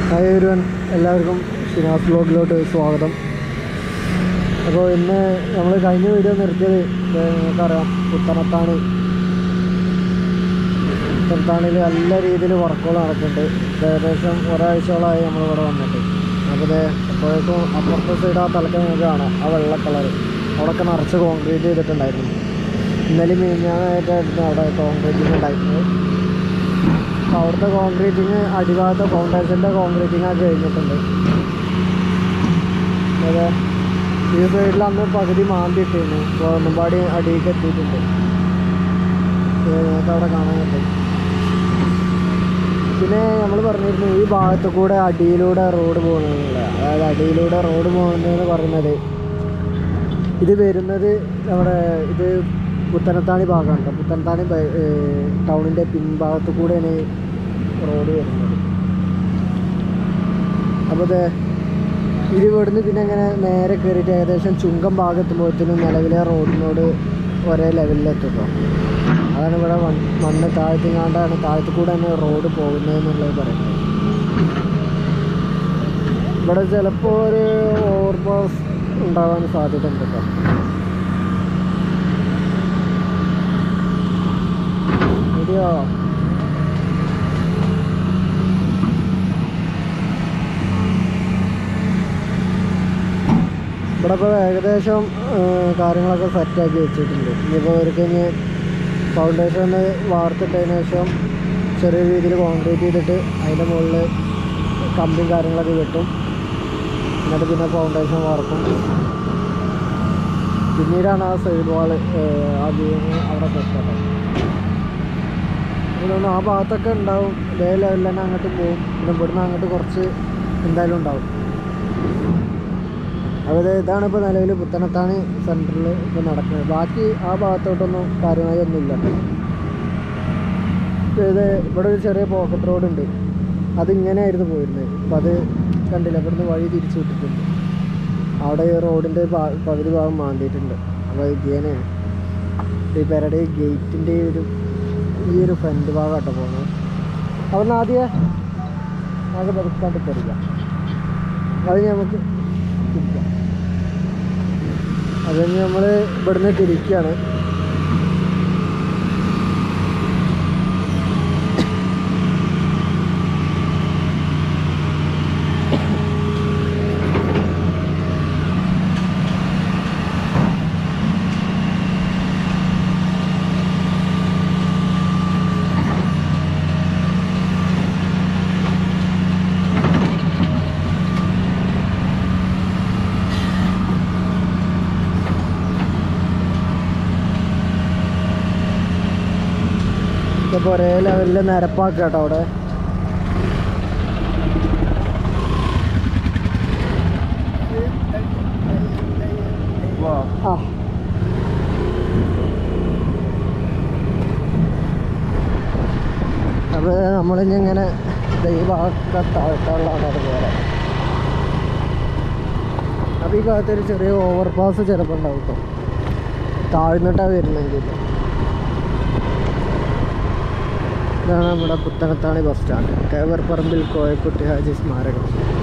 Hi everyone എല്ലാവർക്കും ഷിനാസ് ബ്ലോഗിലോട്ട് സ്വാഗതം അപ്പോൾ ഇന്ന് നമ്മൾ കഴിഞ്ഞ വീഡിയോ നിർത്തിയത് ഇത് നിങ്ങൾക്കറിയാം പുത്തനത്താണി പുത്തനത്താണിയിൽ നല്ല രീതിയിൽ വർക്കുകൾ നടക്കുന്നുണ്ട് ഇത് ഏകദേശം ഒരാഴ്ചയോളമായി നമ്മളിവിടെ വന്നിട്ട് അപ്പോൾ ഇത് അപ്പോഴേക്കും അപ്പുറത്തെ സൈഡ് ആ തലക്ക് നിങ്ങൾക്ക് കാണാം ആ വെള്ള കളർ അവിടെയൊക്കെ നിറച്ച് കോൺക്രീറ്റ് ചെയ്തിട്ടുണ്ടായിരുന്നു ഇന്നലെ മിനിഞ്ഞാന്നായിട്ടായിരുന്നു അവിടെ കോൺക്രീറ്റിംഗ് ഉണ്ടായിരുന്നത് അപ്പോൾ അവിടുത്തെ കോൺക്രീറ്റിങ് അടിഭാഗത്തെ ഫൗണ്ടേഷൻ്റെ കോൺക്രീറ്റിങ് ഒക്കെ കഴിഞ്ഞിട്ടുണ്ട് അതെ ഈ സൈഡിൽ അന്ന് പകുതി മാന്തി ഇട്ടിരുന്നു ഇപ്പോൾ ഒന്നുംപാടി അടിയിലേക്ക് എത്തിയിട്ടുണ്ട് ഇത് നിങ്ങൾക്ക് അവിടെ കാണാൻ പറ്റും പിന്നെ നമ്മൾ പറഞ്ഞിരുന്നു ഈ ഭാഗത്ത് കൂടെ അടിയിലൂടെ റോഡ് പോകുന്നതിനുള്ള അതായത് അടിയിലൂടെ റോഡ് പോകുന്നതെന്ന് പറയുന്നത് ഇത് വരുന്നത് നമ്മുടെ ഇത് പുത്തനത്താണി ഭാഗമാണ് പുത്തനത്താണി ബൈ- ഏർ ടൗണിൻ്റെ പിൻഭാഗത്ത് കൂടെയാണ് ഈ റോഡ് വരുന്നത് അപ്പോൾ ഇത് ഇത് ഇവിടുന്ന് പിന്നെ അങ്ങനെ നേരെ കയറിയിട്ട് ഏകദേശം ചുങ്കം ഭാഗത്തുമ്പോഴത്തേനും നിലവിലെ റോഡിനോട് ഒരേ ലെവലിലെത്തുട്ടോ അതാണ് ഇവിടെ മൺ- മണ്ണ് താഴ്ത്തിങ്ങാണ്ടാണ് താഴത്തു കൂടെ തന്നെ റോഡ് പോകുന്നതെന്നുള്ളത് പറയുന്നത് ഇവിടെ ചിലപ്പോൾ ഒരു ഓവർപാസ് ഉണ്ടാവാൻ സാധ്യത ഉണ്ട് കേട്ടോ ശരിയോ ഇവിടെ ഇപ്പോൾ ഏകദേശം ഏർ, കാര്യങ്ങളൊക്കെ സെറ്റാക്കി വെച്ചിട്ടുണ്ട് ഇനിയിപ്പോൾ അവർക്ക് ഇനി ഫൗണ്ടേഷൻ വാർത്തിട്ടതിന് ശേഷം ചെറിയ രീതിയിൽ കോൺക്രീറ്റ് ചെയ്തിട്ട് അതിൻ്റെ മുകളിൽ കമ്പിയും കാര്യങ്ങളൊക്കെ കിട്ടും എന്നിട്ട് പിന്നെ ഫൗണ്ടേഷൻ വാർക്കും പിന്നീടാണ് ആ സൈഡ് വാള് ആ വ്യൂവിന് അവിടെ സെറ്റാക്കാം അതുകൊണ്ട് ആ ഭാഗത്തൊക്കെ ഉണ്ടാവും ഇതേ ലെവലിൽ തന്നെ അങ്ങോട്ട് പോകും പിന്നെ ഇവിടുന്ന് അങ്ങോട്ട് കുറച്ച് എന്തായാലും ഉണ്ടാവും അപ്പോൾ ഇത് ഇതാണ് ഇപ്പോൾ നിലവിൽ പുത്തനത്താണ് സെൻറ്ററിൽ ഇപ്പോൾ നടക്കുന്നത് ബാക്കി ആ ഭാഗത്തോട്ടൊന്നും കാര്യമായി ഒന്നുമില്ല ഇത് ഇവിടെ ഒരു ചെറിയ പോക്കറ്റ് റോഡ് ഉണ്ട് അതിങ്ങനെയായിരുന്നു പോയിരുന്നത് അപ്പം അത് കണ്ടില്ല ഇവിടുന്ന് വഴി തിരിച്ചു വിട്ടിട്ടുണ്ട് അവിടെ ഈ റോഡിൻ്റെ പകുതി ഭാഗം മാന്തിയിട്ടുണ്ട് അപ്പോൾ ഇതേനെയാണ് ഈ പെരയുടെ ഗേറ്റിൻ്റെ ഒരു ഈ ഒരു ഫ്രണ്ട് ഭാഗമാട്ടോ പോകുന്നത് അവിടുന്ന് ആദ്യം ആകെ പതുക്കാണ്ട് തരിക അത് നമുക്ക് തിരിക്കാം അത് കഴിഞ്ഞ് നമ്മൾ ഇവിടുന്ന് തിരിക്കുകയാണ് ഇതിപ്പോൾ ഒരേ ലെവലിൽ നിരപ്പാക്കുക കേട്ടോ അവിടെ ആ അപ്പോൾ നമ്മളിനി ഇങ്ങനെ ഈ ഭാഗത്തെ താഴ്ത്താനുള്ളതാണ് അത് വേറെ അപ്പോൾ ഈ ഭാഗത്തൊരു ചെറിയ ഓവർ പാസ് ചിലപ്പോൾ ഉണ്ടാവും കേട്ടോ താഴ്ന്നിട്ടാണ് വരുന്നെങ്കിൽ ഇതാണ് നമ്മുടെ പുത്തനത്താണി ബസ് സ്റ്റാൻഡ് കേവർപ്പറമ്പിൽ കോയക്കുട്ടി ഹാജി സ്മാരകം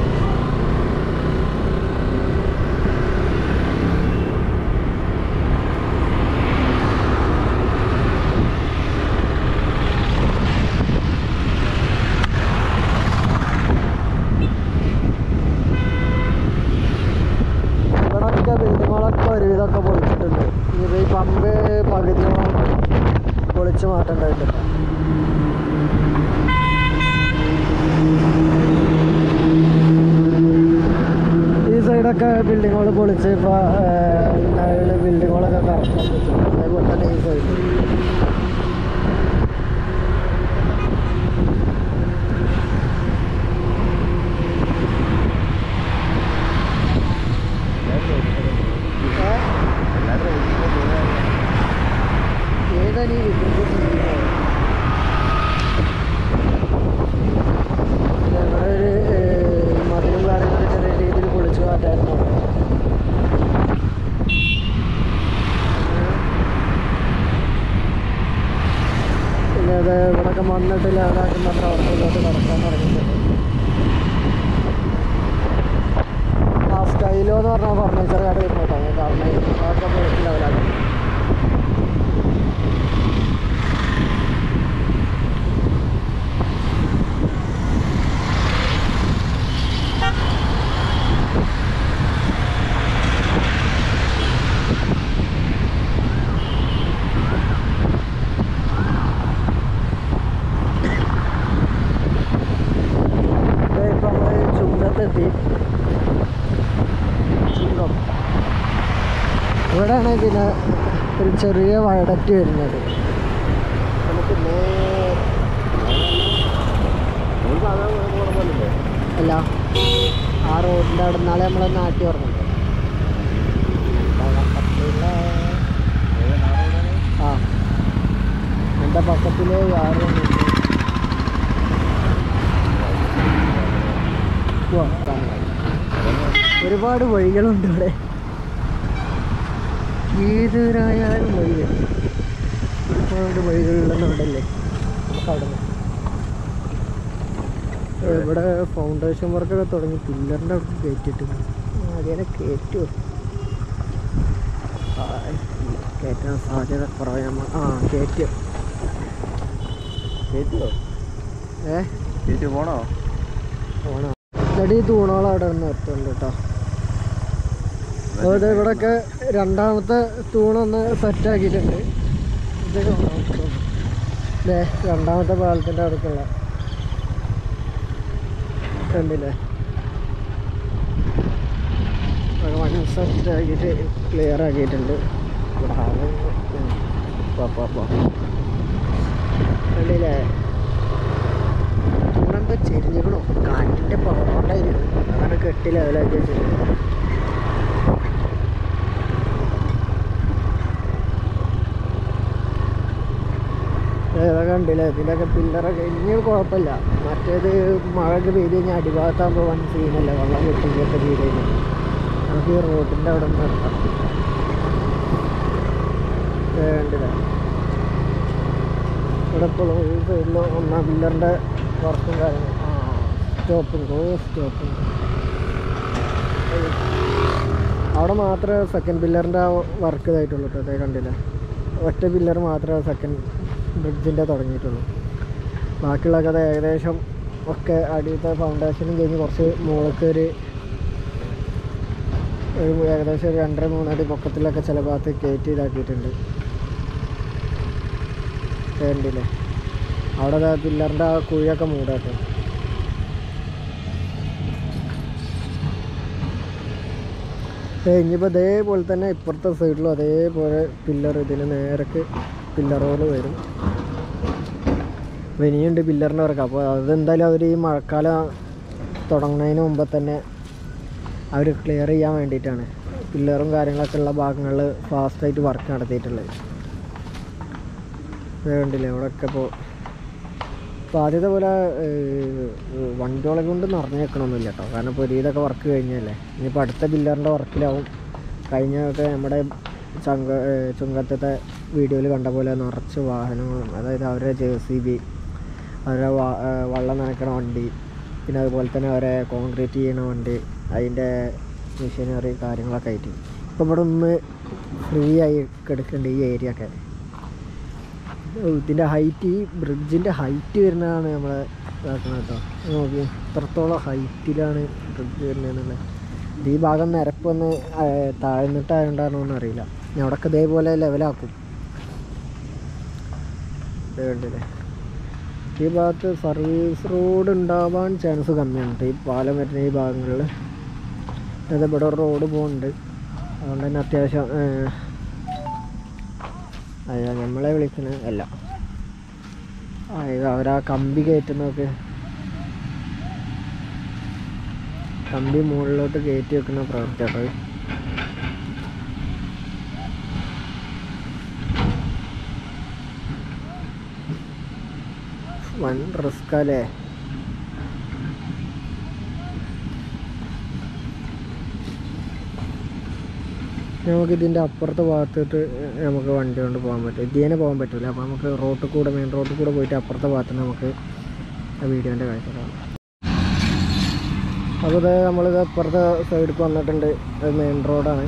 ഇവിടെയൊക്കെ ബിൽഡിങ്ങുകളൊക്കെ ഒരുവിധമൊക്കെ പൊളിച്ചിട്ടുണ്ട് ഇനിയിപ്പോൾ ഈ പമ്പ് പകുതിയോളം പൊളിച്ച് മാറ്റേണ്ടതായിട്ടുണ്ട് ഈ സൈഡൊക്കെ ബിൽഡിങ്ങുകൾ പൊളിച്ച് ഇപ്പോൾ ബിൽഡിങ്ങുകളൊക്കെ കറക്റ്റ് അതേപോലെ തന്നെ ഈ സൈഡ് ഏതാണ് ഈ ഇവിടെ ഒരു ഏർ, മതിലും കാര്യങ്ങളൊക്കെ ചെറിയ രീതിയിൽ പൊളിച്ചു മാറ്റായിരുന്നു പിന്നെ അത് ഇവിടെയൊക്കെ മണ്ണിട്ട് ലെവലാക്കുന്ന പ്രവർത്തനത്തിലോട്ട് നടക്കാൻ തുടങ്ങിയിട്ടുണ്ട് പറഞ്ഞ ഫർണിച്ചർ കട വരുന്നു കേട്ടോ ഞാൻ കാരണം അതൊക്കെ പോയിട്ട് ലെവലാക്കും ഇപ്പം നമ്മൾ ചുങ്കത്തെത്തി ചുങ്കം ഇവിടെയാണ് പിന്നെ ഒരു ചെറിയ വയഡക്റ്റ് വരുന്നത് നമുക്ക് നേരെ അല്ല ആ റോഡിൻ്റെ അവിടെ നിന്നാളെ നമ്മൾ നാട്ടി ഓർമ്മ ആ എൻ്റെ പക്കത്തിൽ വേറെ ഒരുപാട് വഴികളുണ്ട് ഇവിടെ ഏതൊരായാലും വഴികൾ ഒരുപാട് വഴികളുണ്ടെന്ന് അവിടെ അല്ലേ നമുക്ക് അവിടെ നിന്ന് ഇവിടെ ഫൗണ്ടേഷൻ വർക്കൊക്കെ തുടങ്ങി പില്ലറിൻ്റെ അവിടെ കയറ്റിട്ട് അതിനെ കയറ്റുമോ ആ, കയറ്റാൻ സാധ്യത കുറവാണ് നമ്മൾ ആ കയറ്റും കേട്ടോ ഏ കേട്ട് പോണോ ഓണോ സ്റ്റഡി തൂണോളം അവിടെ നിന്ന് നിർത്തുന്നുണ്ട് കേട്ടോ അതായത് ഇവിടെയൊക്കെ രണ്ടാമത്തെ തൂണൊന്ന് സെറ്റ് ആക്കിയിട്ടുണ്ട് ഇത് കാണാം. ദേ രണ്ടാമത്തെ പാലത്തിൻ്റെ അടുത്തുള്ള കണ്ടില്ലേ അത് വൺ സെറ്റ് ആക്കിയിട്ട് ക്ലിയർ ആക്കിയിട്ടുണ്ട് ഇവിടെ ആള് ഉം. പോ, പോ, പോ. കണ്ടില്ലേ തൂണെന്തോ ചെരിഞ്ഞിക്കണോ കാറ്റിൻ്റെ പുറകോട്ടായിരിക്കും അതാണ് കെട്ടി ലെവലാക്കി വെച്ചിട്ടുണ്ട് ഏതാ കണ്ടില്ലേ ഇതിൻ്റെയൊക്കെ പില്ലറൊക്കെ ഇനി കുഴപ്പമില്ല മറ്റേത് മഴയൊക്കെ പെയ്ത് കഴിഞ്ഞാൽ അടിഭാഗത്താകുമ്പോൾ വൻ സീനല്ല വെള്ളം കെട്ടിയൊക്കെ പെയ്ത് കഴിഞ്ഞാൽ നമുക്ക് ഈ റോഡിൻ്റെ അവിടെ നിന്ന് നിർത്താം ഏ, കണ്ടില്ലേ ഇവിടെ ഇപ്പോഴും ഈ സൈഡിൽ ഒന്നാം പില്ലറിൻ്റെ വർക്കും കാര്യങ്ങളും ആ സ്റ്റോപ്പുണ്ട് ഓ സ്റ്റോപ്പുണ്ട് അവിടെ മാത്രമേ സെക്കൻഡ് പില്ലറിൻ്റെ വർക്ക് ഇതായിട്ടുള്ളൂ കേട്ടോ അതേ കണ്ടില്ല ഒറ്റ പില്ലർ മാത്രമേ സെക്കൻഡ് ബ്രിഡ്ജിൻ്റെ തുടങ്ങിയിട്ടുള്ളൂ ബാക്കിയുള്ളതൊക്കെ അത് ഏകദേശം ഒക്കെ അടിയത്തെ ഫൗണ്ടേഷനും കഴിഞ്ഞ് കുറച്ച് മുകൾക്ക് ഒരു ഒരു ഏകദേശം ഒരു രണ്ടര മൂന്നടി പൊക്കത്തിലൊക്കെ ചില ഭാഗത്ത് കയറ്റി ഇതാക്കിയിട്ടുണ്ട് കണ്ടില്ലേ അവിടെ പില്ലറിൻ്റെ ആ കുഴിയൊക്കെ മൂടാട്ടോ ഇനിയിപ്പോൾ അതേപോലെ തന്നെ ഇപ്പുറത്തെ സൈഡിലും അതേപോലെ പില്ലർ ഇതിന് നേരക്ക് പില്ലറുകൾ വരും അപ്പോൾ ഇനിയുണ്ട് പില്ലറിൻ്റെ വർക്ക് അപ്പോൾ അതെന്തായാലും അവർ ഈ മഴക്കാലം തുടങ്ങുന്നതിന് മുമ്പ് തന്നെ അവർ ക്ലിയർ ചെയ്യാൻ വേണ്ടിയിട്ടാണ് പില്ലറും കാര്യങ്ങളൊക്കെ ഉള്ള ഭാഗങ്ങളിൽ ഫാസ്റ്റായിട്ട് വർക്ക് നടത്തിയിട്ടുള്ളത് ഇത് കണ്ടില്ലേ ഇവിടെയൊക്കെ ഇപ്പോൾ ഇപ്പോൾ ആദ്യത്തെ പോലെ ഏഹ്, വണ്ടികളെ കൊണ്ട് നിറഞ്ഞേക്കണമൊന്നുമില്ല കേട്ടോ കാരണം ഇപ്പോൾ ഇതൊക്കെ വർക്ക് കഴിഞ്ഞല്ലേ ഇനിയിപ്പോൾ അടുത്ത ബില്ലറിൻ്റെ വർക്കിലാവും കഴിഞ്ഞൊക്കെ നമ്മുടെ ചങ്ക ഏഹ്, ചുങ്കത്തത്തെ വീഡിയോയിൽ കണ്ട പോലെ നിറച്ച് വാഹനങ്ങളും അതായത് അവരുടെ ജെ സി ബി അവരുടെ വ- ഏഹ്, വെള്ളം നനയ്ക്കണ വണ്ടി പിന്നെ അതുപോലെ തന്നെ അവരെ കോൺക്രീറ്റ് ചെയ്യണ വണ്ടി അതിൻ്റെ മെഷീനറി കാര്യങ്ങളൊക്കെ ആയിട്ട് ഇപ്പോൾ ഇവിടെ ഒന്ന് ഫ്രീ ആയി കിടക്കുന്നുണ്ട് ഈ ഏരിയ ഒക്കെ ഇതിൻ്റെ ഹൈറ്റ് ഈ ബ്രിഡ്ജിൻ്റെ ഹൈറ്റ് വരുന്നതാണ് നമ്മളെ ഇതാക്കുന്നത് കേട്ടോ നോക്കി ഇത്രത്തോളം ഹൈറ്റിലാണ് ബ്രിഡ്ജ് വരുന്നതെന്നുള്ളത് ഇത് ഈ ഭാഗം നിരപ്പൊന്ന് താഴ്ന്നിട്ടായോണ്ടാണോന്ന് അറിയില്ല ഞാൻ അവിടെയൊക്കെ ഇതേപോലെ ലെവലാക്കും ഇത് കണ്ടില്ലേ ഈ ഭാഗത്ത് സർവീസ് റോഡ് ഉണ്ടാവാൻ ചാൻസ് കമ്മിയാണ് ട്ടോ. ഈ പാലം വരുന്ന ഈ ഭാഗങ്ങളിൽ അത് ഇവിടെ ഒരു റോഡ് പോകുന്നുണ്ട് അതുകൊണ്ട് തന്നെ അത്യാവശ്യം ഏഹ്, അയ്യോ നമ്മളെ വിളിക്കുന്നത് അല്ല ആ ഇത് അവരാ കമ്പി കയറ്റുന്നതൊക്കെ കമ്പി മുകളിലോട്ട് കയറ്റി വെക്കുന്ന പ്രവൃത്തി കേട്ടോ ഇത്. വൻ റിസ്ക് അല്ലേ നമുക്ക് ഇതിൻ്റെ അപ്പുറത്തെ ഭാഗത്തോട്ട് നമുക്ക് വണ്ടി കൊണ്ട് പോകാൻ പറ്റും ഇതിനെ പോകാൻ പറ്റില്ല അപ്പോൾ നമുക്ക് റോട്ടിൽ കൂടെ മെയിൻ റോട്ടിൽ കൂടെ പോയിട്ട് അപ്പുറത്തെ ഭാഗത്ത് നമുക്ക് ആ വീഡിയോൻ്റെ കാഴ്ച കാണാം അപ്പോൾ ഇത് നമ്മളിത് അപ്പുറത്തെ സൈഡിലേക്ക് വന്നിട്ടുണ്ട് അത് മെയിൻ റോഡാണ്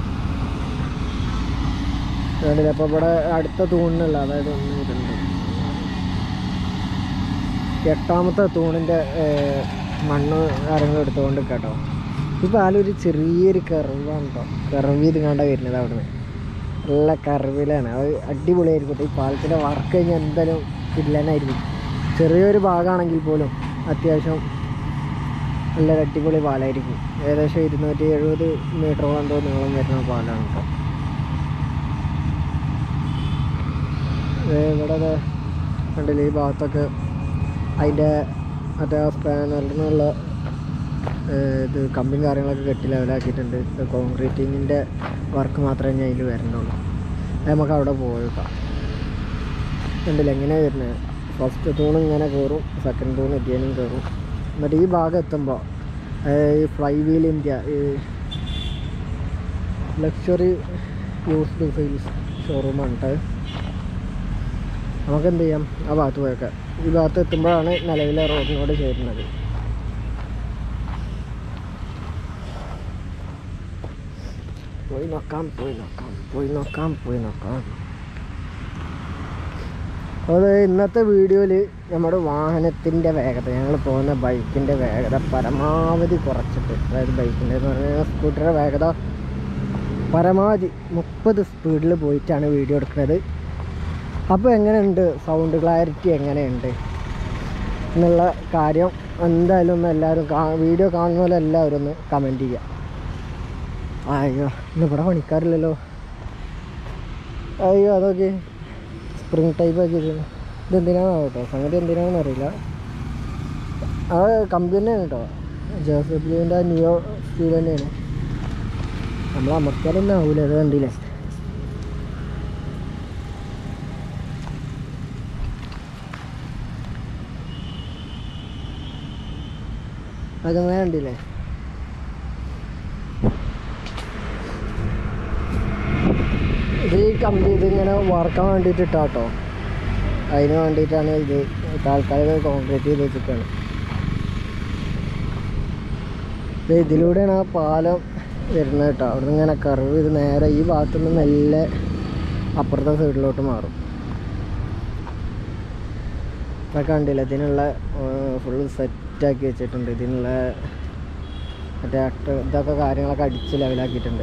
കണ്ടില്ല അപ്പോൾ ഇവിടെ അടുത്ത തൂണിനല്ല അതായത് ഒന്ന് രണ്ട് എട്ടാമത്തെ തൂണിൻ്റെ ഏർ, മണ്ണ് കാര്യങ്ങൾ എടുത്തുകൊണ്ട് കേട്ടോ ഈ പാലൊരു ചെറിയൊരു കർവാണ് കേട്ടോ കർവ് ഇത് കണ്ട വരുന്നത് അവിടുന്ന് നല്ല കർവിലാണ് അത് അടിപൊളിയായിരിക്കും കേട്ടോ ഈ പാലത്തിൻ്റെ വർക്ക് കഴിഞ്ഞാൽ എന്തായാലും കിടിലനായിരിക്കും ചെറിയൊരു ഭാഗമാണെങ്കിൽ പോലും അത്യാവശ്യം നല്ല അടിപൊളി പാലായിരിക്കും ഏകദേശം ഇരുന്നൂറ്റി എഴുപത് മീറ്ററോളം എന്തോ നീളം വരുന്ന പാലാണ് കേട്ടോ ദേ ഇവിടെ ദേ കണ്ടില്ലേ ഈ ഭാഗത്തൊക്കെ അതിൻ്റെ മറ്റേ ആ സ്പാനറിനുള്ള ഇത് കമ്പിയും കാര്യങ്ങളൊക്കെ കെട്ടി ലെവലാക്കിയിട്ടുണ്ട് കോൺക്രീറ്റിങ്ങിൻ്റെ വർക്ക് മാത്രമേ ഞാൻ അതിൽ വരണ്ടുള്ളൂ അത് നമുക്ക് അവിടെ പോയേക്കാം കണ്ടില്ല എങ്ങനെയാണ് വരുന്നത് ഫസ്റ്റ് തൂണ് ഇങ്ങനെ കയറും സെക്കൻഡ് തൂണ് എത്തിയാനും കയറും എന്നിട്ട് ഈ ഭാഗം എത്തുമ്പോൾ ഈ ഫ്ലൈ വീൽ ഇന്ത്യ ഈ ലക്ഷറി യൂസ്ഡ് സെയിൽസ് ഷോറൂമാണ് കേട്ടോ നമുക്ക് എന്ത് ചെയ്യാം ആ ഭാഗത്ത് പോയേക്കാം ഈ ഭാഗത്ത് എത്തുമ്പോഴാണ് നിലവിലെ റോഡിനോട് ചേരുന്നത് പോയി നോക്കാം പോയി നോക്കാം പോയി നോക്കാം പോയി നോക്കാം അത് ഇന്നത്തെ വീഡിയോയിൽ നമ്മുടെ വാഹനത്തിൻ്റെ വേഗത ഞങ്ങൾ പോകുന്ന ബൈക്കിൻ്റെ വേഗത പരമാവധി കുറച്ചിട്ട് അതായത് ബൈക്കിൻ്റെ എന്ന് പറഞ്ഞാൽ സ്കൂട്ടറുടെ വേഗത പരമാവധി മുപ്പത് സ്പീഡിൽ പോയിട്ടാണ് വീഡിയോ എടുക്കുന്നത് അപ്പോൾ എങ്ങനെയുണ്ട് സൗണ്ട് ക്ലാരിറ്റി എങ്ങനെയുണ്ട് എന്നുള്ള കാര്യം എന്തായാലും ഒന്ന് എല്ലാവരും കാ വീഡിയോ കാണുന്ന പോലെ എല്ലാവരും ഒന്ന് കമൻറ്റ് ചെയ്യുക അയ്യോ ഇന്ന് ഇവിടെ പണിക്കാറില്ലല്ലോ അയ്യോ അതൊക്കെ സ്പ്രിങ് ടൈപ്പ് ആക്കി ഇത് ഇതെന്തിനാണോ കേട്ടോ സംഗതി എന്തിനാണെന്ന് അറിയില്ല അത് കമ്പി തന്നെയാണ് കേട്ടോ ജോസഫിൻ്റെ നിയോ സ്റ്റീൽ തന്നെയാണ് നമ്മൾ അമർത്തിയാലൊന്നും ആവൂല അത് കണ്ടില്ലേ അതങ്ങനെ കണ്ടില്ലേ ഇത് ഈ കമ്പി ഇതിങ്ങനെ വറക്കാൻ വേണ്ടിയിട്ട് ഇട്ടാട്ടോ അതിന് വേണ്ടിയിട്ടാണ് ഇത് താൽക്കാലിക കോൺക്രീറ്റ് ചെയ്ത് വെച്ചിട്ടാണ് ഇത് ഇതിലൂടെയാണ് ആ പാലം വരുന്നത് കേട്ടോ അവിടെ നിന്ന് ഇങ്ങനെ കർവ് ഇത് നേരെ ഈ ഭാഗത്തു നിന്ന് മെല്ലെ അപ്പുറത്തെ സൈഡിലോട്ട് മാറും ഇതൊക്കെ കണ്ടില്ല ഇതിനുള്ള ഫുള്ള് സെറ്റാക്കി വെച്ചിട്ടുണ്ട് ഇതിനുള്ള മറ്റേ അട്ട ഇതൊക്കെ കാര്യങ്ങളൊക്കെ അടിച്ച് ലെവലാക്കിയിട്ടുണ്ട്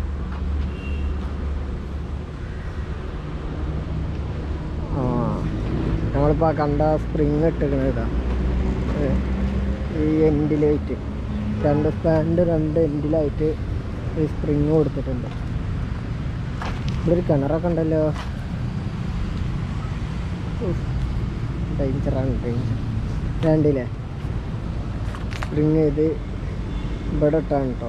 ആ നമ്മളിപ്പോൾ ആ കണ്ട സ്പ്രിങ് ഇട്ടിരിക്കണത് ഇതാ ഏ, ഈ എൻഡിലായിട്ട് രണ്ട് സ്പാൻഡ് രണ്ട് എൻഡിലായിട്ട് ഈ സ്പ്രിങ് കൊടുത്തിട്ടുണ്ട് ഇവിടെ ഒരു കിണറൊക്കെ ഉണ്ടല്ലോ ഡേഞ്ചറാണ് ഡേഞ്ചർ രണ്ടില്ലേ സ്പ്രിങ് ഇത് ഇവിടെ ഇട്ടാണ് കേട്ടോ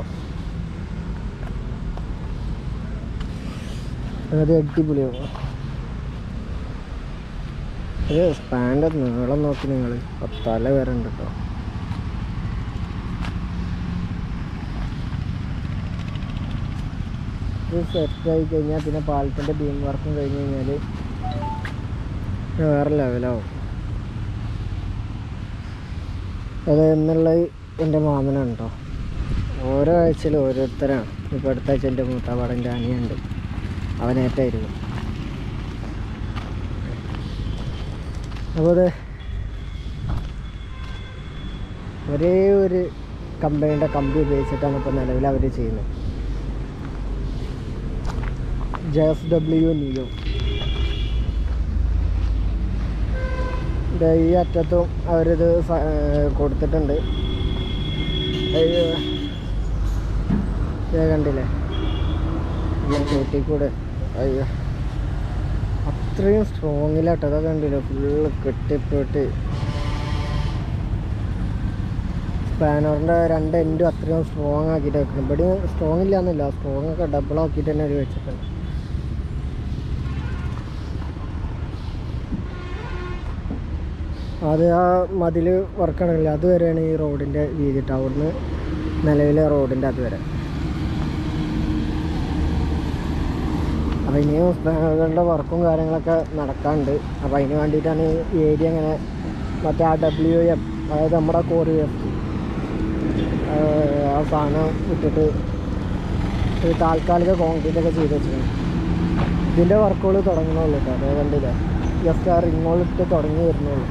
അത് അടിപൊളിയാവും ഇത് സ്പാൻ്റെ നീളം നോക്കി നിങ്ങൾ തല വരെ ഉണ്ട് കേട്ടോ ഇത് സെറ്റായി കഴിഞ്ഞാൽ പിന്നെ പാലത്തിൻ്റെ ബീം വർക്കും കഴിഞ്ഞ് കഴിഞ്ഞാൽ വേറെ ലെവലാവും അത് എന്നുള്ളത് എൻ്റെ മാമനാണ് കേട്ടോ ഓരോ ആഴ്ചയിലും ഓരോരുത്തരാണ് ഇപ്പോൾ അടുത്ത ആഴ്ച എൻ്റെ മൂത്താപ്പാടൻ്റെ അനിയുണ്ട് അവനേറ്റായിരുന്നു അപ്പോൾ അത് ഒരേ ഒരു കമ്പനിയുടെ കമ്പി ഉപയോഗിച്ചിട്ടാണ് ഇപ്പോൾ നിലവിൽ അവർ ചെയ്യുന്നത് ജെ എസ് ഡബ്ല്യു നിയോ ദേ ഈ അറ്റത്തും അവരിത് സ- ഏർ കൊടുത്തിട്ടുണ്ട് അയ്യോ. ദേ കണ്ടില്ലേ ഇങ്ങനെ കൂട്ടി കൂടെ അയ്യോ അത്രയും സ്ട്രോങ്ങിലാട്ടോ അതൊക്കെ കണ്ടില്ലേ ഫുള്ള് കെട്ടിപ്പോയിട്ട് സ്പാനറിൻ്റെ രണ്ട് എൻഡും അത്രയും സ്ട്രോങ് ആക്കിയിട്ട് വെക്കണം ഇവിടെ സ്ട്രോങ് ഇല്ലാന്നില്ല സ്ട്രോങ് ഒക്കെ ഡബിൾ ആക്കിയിട്ട് തന്നെ അവർ വെച്ചിട്ടുണ്ട് അത് ആ മതിൽ വർക്കാണെങ്കിൽ അതുവരെയാണ് ഈ റോഡിൻ്റെ വീതി ട്ടോ. അവിടുന്ന് നിലവിലെ റോഡിൻ്റെ അതുവരെ അപ്പോൾ ഇനിയും സ്പാനറുകളുടെ വർക്കും കാര്യങ്ങളൊക്കെ നടക്കാനുണ്ട് അപ്പോൾ അതിന് വേണ്ടിയിട്ടാണ് ഈ ഏരിയ ഇങ്ങനെ മറ്റേ ആ ഡബ്ല്യു എം അതായത് നമ്മുടെ കോറി എഫ് ആ സാധനം ഇട്ടിട്ട് ഒരു താൽക്കാലിക കോൺക്രീറ്റ് ഒക്കെ ചെയ്ത് വെച്ചിട്ടുണ്ട് ഇതിൻ്റെ വർക്കുകൾ തുടങ്ങണുള്ളൂ കേട്ടോ അതേ കണ്ടില്ല ജസ്റ്റ് ആ റിങ്ങോളിട്ട് തുടങ്ങി വരുന്നുള്ളൂ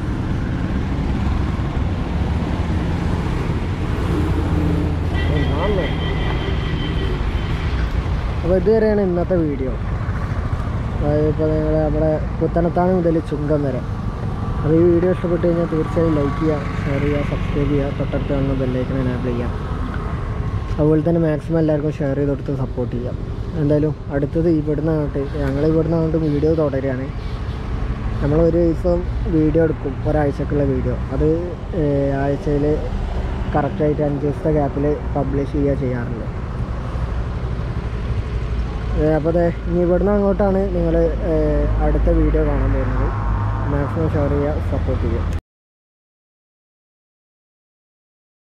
ഒന്നാമത് അപ്പോൾ ഇതുവരെയാണ് ഇന്നത്തെ വീഡിയോ അതായത് ഇപ്പോൾ നിങ്ങൾ നമ്മുടെ പുത്തനത്താണി മുതൽ ചുങ്കം വരെ അപ്പോൾ ഈ വീഡിയോ ഇഷ്ടപ്പെട്ട് കഴിഞ്ഞാൽ തീർച്ചയായും ലൈക്ക് ചെയ്യുക ഷെയർ ചെയ്യുക സബ്സ്ക്രൈബ് ചെയ്യുക തൊട്ടടുത്ത് കാണുന്ന ബെല്ലൈക്കൺ എനാബിൾ ചെയ്യുക അതുപോലെ തന്നെ മാക്സിമം എല്ലാവർക്കും ഷെയർ ചെയ്ത് കൊടുത്ത് സപ്പോർട്ട് ചെയ്യാം എന്തായാലും അടുത്തത് ഇവിടുന്ന് അങ്ങോട്ട് ഞങ്ങൾ ഇവിടുന്ന് അങ്ങോട്ട് വീഡിയോ തുടരുകയാണ് നമ്മൾ ഒരു ദിവസം വീഡിയോ എടുക്കും ഒരാഴ്ചക്കുള്ള വീഡിയോ അത് ആഴ്ചയിൽ കറക്റ്റായിട്ട് അഞ്ച് ദിവസത്തെ ഗ്യാപ്പിൽ പബ്ലിഷ് ചെയ്യുക ചെയ്യാറുണ്ട് അപ്പോൾ അതെ ഇനി ഇവിടുന്ന് അങ്ങോട്ടാണ് നിങ്ങൾ അടുത്ത വീഡിയോ കാണാൻ പോകുന്നത് മാക്സിമം ഷെയർ ചെയ്യുക സപ്പോർട്ട് ചെയ്യുക